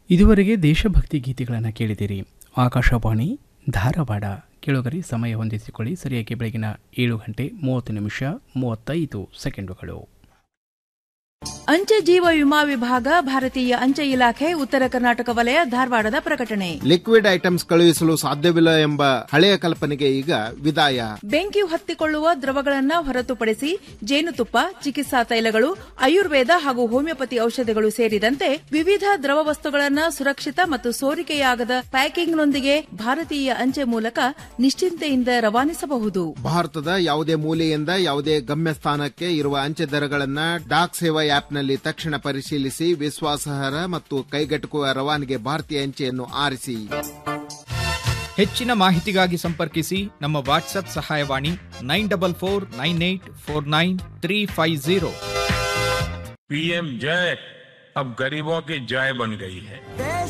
ಇದುವರೆಗೆ ದೇಶಭಕ್ತಿ ಗೀತೆಗಳನ್ನು ಕೇಳಿದಿರಿ ಆಕಾಶವಾಣಿ ಧಾರವಾಡ ಕೇಳುಗರಿ ಸಮಯ ಹೊಂದಿಸಿಕೊಳ್ಳಿ ಸರಿಯಾಗಿ ಬೆಳಗಿನ ಏಳು ಗಂಟೆ ಮೂವತ್ತು ನಿಮಿಷ ಮೂವತ್ತೈದು ಸೆಕೆಂಡುಗಳು ಅಂಚೆ ಜೀವ ವಿಮಾ ವಿಭಾಗ ಭಾರತೀಯ ಅಂಚೆ ಇಲಾಖೆ ಉತ್ತರ ಕರ್ನಾಟಕ ವಲಯ ಧಾರವಾಡದ ಪ್ರಕಟಣೆ ಲಿಕ್ವಿಡ್ ಐಟಮ್ಸ್ ಕಳುಹಿಸಲು ಸಾಧ್ಯವಿಲ್ಲ ಎಂಬ ಹಳೆಯ ಕಲ್ಪನೆಗೆ ಈಗ ವಿದಾಯ ಬೆಂಕಿ ಹೊತ್ತಿಕೊಳ್ಳುವ ದ್ರವಗಳನ್ನ ಹೊರತುಪಡಿಸಿ ಜೇನುತುಪ್ಪ ಚಿಕಿತ್ಸಾ ತೈಲಗಳು ಆಯುರ್ವೇದ ಹಾಗೂ ಹೋಮಿಯೋಪತಿ ಔಷಧಿಗಳು ಸೇರಿದಂತೆ ವಿವಿಧ ದ್ರವ ವಸ್ತುಗಳನ್ನ ಸುರಕ್ಷಿತ ಮತ್ತು ಸೋರಿಕೆಯಾಗದ ಪ್ಯಾಕಿಂಗ್ನೊಂದಿಗೆ ಭಾರತೀಯ ಅಂಚೆ ಮೂಲಕ ನಿಶ್ಚಿಂತೆಯಿಂದ ರವಾನಿಸಬಹುದು ಭಾರತದ ಯಾವುದೇ ಮೂಲೆಯಿಂದ ಯಾವುದೇ ಗಮ್ಯಸ್ಥಾನಕ್ಕೆ ಇರುವ ಅಂಚೆ ದರಗಳನ್ನ ಡಾಕ್ ಸೇವಾ ಆಪ್ನಲ್ಲಿ ತಕ್ಷಣ ಪರಿಶೀಲಿಸಿ ವಿಶ್ವಾಸಾರ್ಹ ಮತ್ತು ಕೈಗೆಟುಕುವ ರವಾನೆಗೆ ಭಾರತೀಯ ಅಂಚೆಯನ್ನು ಆರಿಸಿ ಹೆಚ್ಚಿನ ಮಾಹಿತಿಗಾಗಿ ಸಂಪರ್ಕಿಸಿ ನಮ್ಮ ವಾಟ್ಸ್ಆಪ್ ಸಹಾಯವಾಣಿ nine double four nine eight four nine three five zero PM जय अब गरीबों की जय बन गई है